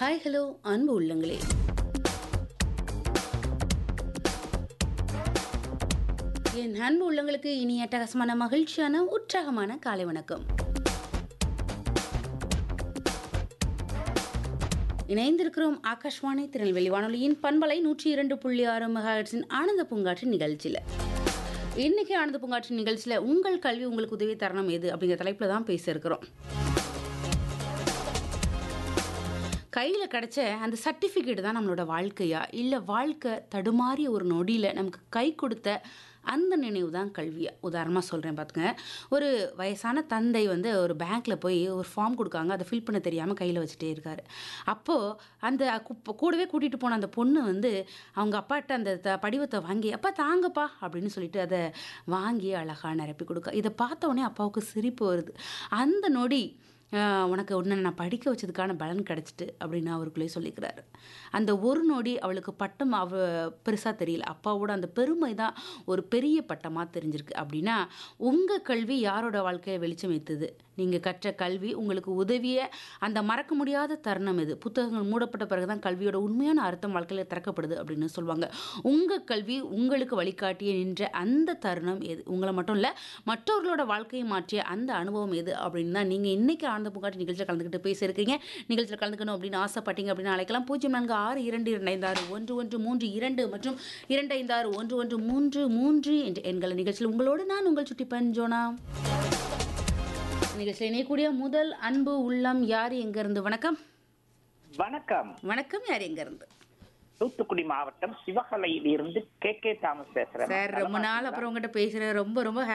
hi hello அன்பு உள்ளங்களே என் அன்பு உள்ளங்களுக்கு இனி அட்டகாசமான மகிழ்ச்சியான உற்சாகமான காலை வணக்கம் இணைந்திருக்கிறோம் ஆகாஷ்வாணி திருநெல்வேலி வானொலியின் பண்பலை நூற்றி இரண்டு புள்ளி ஆறு மெகாஹெட்ஸின் ஆனந்த பூங்காற்று நிகழ்ச்சியில் இன்னைக்கு ஆனந்த பூங்காற்று நிகழ்ச்சியில் உங்கள் கல்வி உங்களுக்கு உதவி தருணம் எது அப்படிங்கிற தலைப்பில் தான் பேச இருக்கிறோம் கையில் கிடைச்ச அந்த சர்டிஃபிகேட் தான் நம்மளோட வாழ்க்கையா இல்லை வாழ்க்கை தடுமாறிய ஒரு நொடியில் நமக்கு கை கொடுத்த அந்த நினைவு தான் கல்வியா உதாரணமாக சொல்கிறேன் பார்த்துங்க ஒரு வயசான தந்தை வந்து ஒரு பேங்க்கில் போய் ஒரு ஃபார்ம் கொடுக்காங்க அதை ஃபில் பண்ண தெரியாமல் கையில் வச்சுட்டே இருக்காரு அப்போது அந்த கு- கூடவே கூட்டிகிட்டு போன அந்த பொண்ணு வந்து அவங்க அப்பாட்ட அந்த த- படிவத்தை வாங்கி அப்பா தாங்கப்பா அப்படின்னு சொல்லிட்டு அதை வாங்கி அழகாக நிரப்பி கொடுக்க இதை பார்த்த உடனே அப்பாவுக்கு சிரிப்பு வருது அந்த நொடி ஆஹ் உனக்கு உன்னை நான் படிக்க வச்சதுக்கான பலன் கிடச்சிட்டு அப்படின்னு அவருக்குள்ளே சொல்லிக்கிறாரு அந்த ஒரு நொடி அவளுக்கு பட்டம் அவ பெருசாக தெரியல அப்பாவோட அந்த பெருமை தான் ஒரு பெரிய பட்டமாக தெரிஞ்சிருக்கு அப்படின்னா உங்கள் கல்வி யாரோட வாழ்க்கையை வெளிச்சம் வைத்தது நீங்கள் கற்ற கல்வி உங்களுக்கு உதவிய அந்த மறக்க முடியாத தருணம் இது புத்தகங்கள் மூடப்பட்ட பிறகு தான் கல்வியோட உண்மையான அர்த்தம் வாழ்க்கையில் திறக்கப்படுது அப்படின்னு சொல்லுவாங்க உங்கள் கல்வி உங்களுக்கு வழிகாட்டிய நின்ற அந்த தருணம் எது உங்களை மட்டும் இல்லை மற்றவர்களோட வாழ்க்கையை மாற்றிய அந்த அனுபவம் எது அப்படின்னு தான் நீங்கள் இன்னைக்கு ஆனந்த பூங்காட்டி நிகழ்ச்சியில் கலந்துக்கிட்டு பேசியிருக்கீங்க நிகழ்ச்சியில் கலந்துக்கணும் அப்படின்னு ஆசைப்பட்டீங்க அப்படின்னு அழைக்கலாம் பூஜ்ஜியம் நான்கு ஆறு இரண்டு இரண்டு ஐந்து ஆறு ஒன்று ஒன்று மூன்று இரண்டு மற்றும் இரண்டு ஐந்து ஆறு ஒன்று ஒன்று மூன்று மூன்று என்ற எண்களை நிகழ்ச்சியில் உங்களோடு நான் உங்கள் சுட்டி பஞ்சோனா நிகழ்ச்சியில் இணையக்கூடிய முதல் அன்பு உள்ளம் யார் எங்கிருந்து வணக்கம் வணக்கம் வணக்கம் யார் எங்கிருந்து தூத்துக்குடி மாவட்டம் சிவகலையில் இருந்து கே கே தாமஸ் பேசுறேன் சார் ரொம்ப நாள் அப்புறம் உங்ககிட்ட பேசுகிறேன் ரொம்ப ரொம்ப